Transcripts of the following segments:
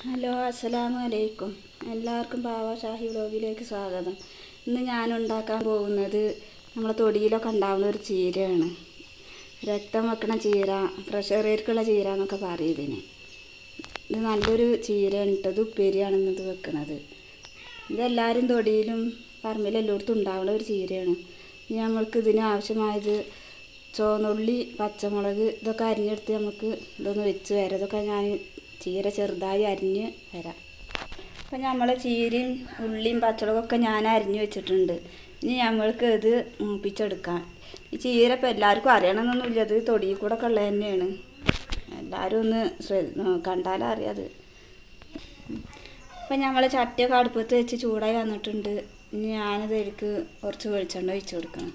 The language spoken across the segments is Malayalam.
ഹലോ അസ്സലാമു അലൈക്കും എല്ലാവർക്കും പാവ ഷാഹി വ്ലോഗിലേക്ക് സ്വാഗതം ഇന്ന് ഞാൻ ഉണ്ടാക്കാൻ പോകുന്നത് നമ്മളെ തൊടിയിലൊക്കെ ഉണ്ടാവുന്ന ഒരു ചീരയാണ് രക്തം വെക്കണ ചീര പ്രഷറേർക്കുള്ള ചീര എന്നൊക്കെ പറയും ഇതിന് ഇത് നല്ലൊരു ചീരയാണ് കേട്ടോ ഇത് ഉപ്പേരിയാണ് ഇന്നത് വെക്കണത് ഇതെല്ലാവരും തൊടിയിലും പറമ്പിലെല്ലായിടത്തും ഉണ്ടാവുന്ന ഒരു ചീരയാണ് ഇനി നമ്മൾക്ക് ഇതിന് ആവശ്യമായത് ചുവന്നുള്ളി പച്ചമുളക് ഇതൊക്കെ അരിഞ്ഞെടുത്ത് നമുക്ക് ഇതൊന്ന് വെച്ച് വരാം ഇതൊക്കെ ഞാൻ ചീര ചെറുതായി അരിഞ്ഞ് വരാം അപ്പം നമ്മൾ ചീരയും ഉള്ളിയും പച്ചമുളകൊക്കെ ഞാൻ അരിഞ്ഞ് വെച്ചിട്ടുണ്ട് ഇനി നമ്മൾക്ക് ഇത് മൂപ്പിച്ചെടുക്കാം ഈ ചീര ഇപ്പം എല്ലാവർക്കും അറിയണമെന്നൊന്നുമില്ല ഇത് തൊടിയിൽ കൂടെ ഒക്കെ ഉള്ളത് തന്നെയാണ് എല്ലാവരും ഒന്ന് ശ്രദ്ധ കണ്ടാലും അറിയാത് അപ്പം നമ്മൾ ചട്ടിയൊക്കെ അടുപ്പത്ത് വെച്ച് ചൂടായി വന്നിട്ടുണ്ട് ഇനി ഞാനിത് എനിക്ക് കുറച്ച് വെളിച്ചെണ്ണ ഒഴിച്ച് കൊടുക്കണം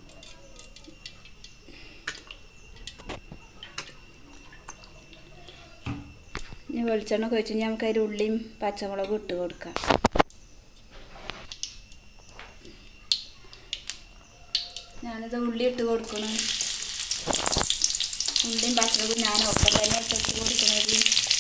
ഇനി വെളിച്ചെണ്ണ ഒക്കെ ഒഴിച്ച് നമുക്ക് അതിൽ ഉള്ളിയും പച്ചമുളകും ഇട്ട് കൊടുക്കാം ഞാനിത് ഉള്ളി ഇട്ട് കൊടുക്കണം ഉള്ളിയും പച്ചമുളകും ഞാൻ ഒപ്പം തന്നെ ഇട്ട് കൊടുക്കുന്നത്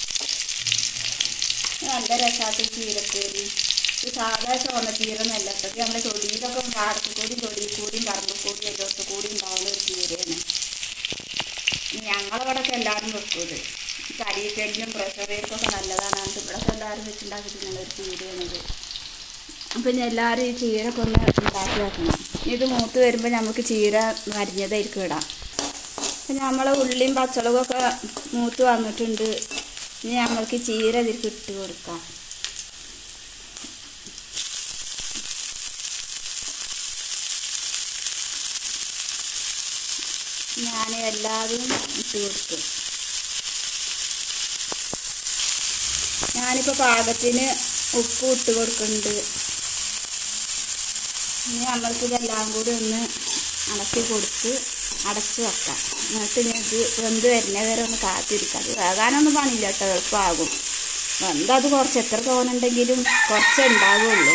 നല്ല രസാത്ത ചീരപ്പേരി ഇത് സാധാ ചുവന്ന ചീരൊന്നല്ല കേട്ടോ ഇത് നമ്മുടെ തൊടിയിലൊക്കെ പാടത്ത് കൂടി തൊടിയിൽ കൂടിയും പറമ്പിൽ കൂടിയും എല്ലായിടത്തും കൂടി ഉണ്ടാവുന്ന ഒരു ചീരയാണ് ഞങ്ങളവിടെയൊക്കെ എല്ലാവരും വെക്കും ഇത് കരിക്കലിനും പ്രഷറേക്കൊക്കെ നല്ലതാണ് അതുകൊണ്ട് ഇവിടെയൊക്കെ എല്ലാവരും വെച്ചുണ്ടാക്കി തിന്നുന്ന ഒരു ചീരയാണിത് അപ്പം ഇനി എല്ലാവരും ഈ ചീരൊക്കെ ഒന്ന് ഉണ്ടാക്കി വെക്കണം ഇത് മൂത്ത് വരുമ്പോൾ നമുക്ക് ചീര അരിഞ്ഞതായിരിക്കും ഇടാം അപ്പം നമ്മൾ ഉള്ളിയും പച്ചമുളകൊക്കെ മൂത്ത് വന്നിട്ടുണ്ട് ഇനി നമ്മൾക്ക് ചീര ഇതിലേക്ക് ഇട്ട് കൊടുക്കാം ഞാൻ എല്ലാതും ഇട്ട് കൊടുത്തു ഞാനിപ്പോൾ പാകത്തിന് ഉപ്പ് ഇട്ട് കൊടുക്കുന്നുണ്ട് ഇനി നമ്മൾക്ക് ഇതെല്ലാം കൂടി ഒന്ന് അടക്കി കൊടുത്ത് അടച്ച് വെക്കാം എന്നിട്ട് ഇനി ഇത് വെന്ത് വരുന്ന വരെ ഒന്ന് കാത്തിരിക്കാം അത് വേകാനൊന്നും പണിയില്ല കേട്ടോ എളുപ്പമാകും വെന്ത് അത് കുറച്ച് എത്ര തോന്നുന്നുണ്ടെങ്കിലും കുറച്ചേ ഉണ്ടാവുള്ളൂ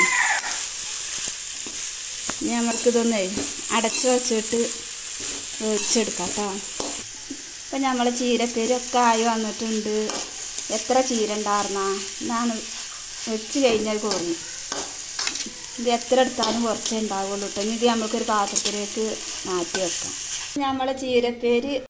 ഇനി നമ്മൾക്കിതൊന്ന് അടച്ച് വെച്ചിട്ട് വേവിച്ചെടുക്കാം കേട്ടോ ഇപ്പം നമ്മൾ ചീരപ്പേരൊക്കെ ആയി വന്നിട്ടുണ്ട് എത്ര ചീര ഉണ്ടായിരുന്ന എന്നാണ് വെച്ച് കഴിഞ്ഞാൽ കുറയും ഇത് എത്ര എടുത്താലും കുറച്ചേ ഉണ്ടാവുള്ളൂ കേട്ടോ ഇനി ഇത് നമുക്കൊരു പാത്രത്തിലേക്ക് മാറ്റി വെക്കാം നമ്മൾ ചീരപ്പേര്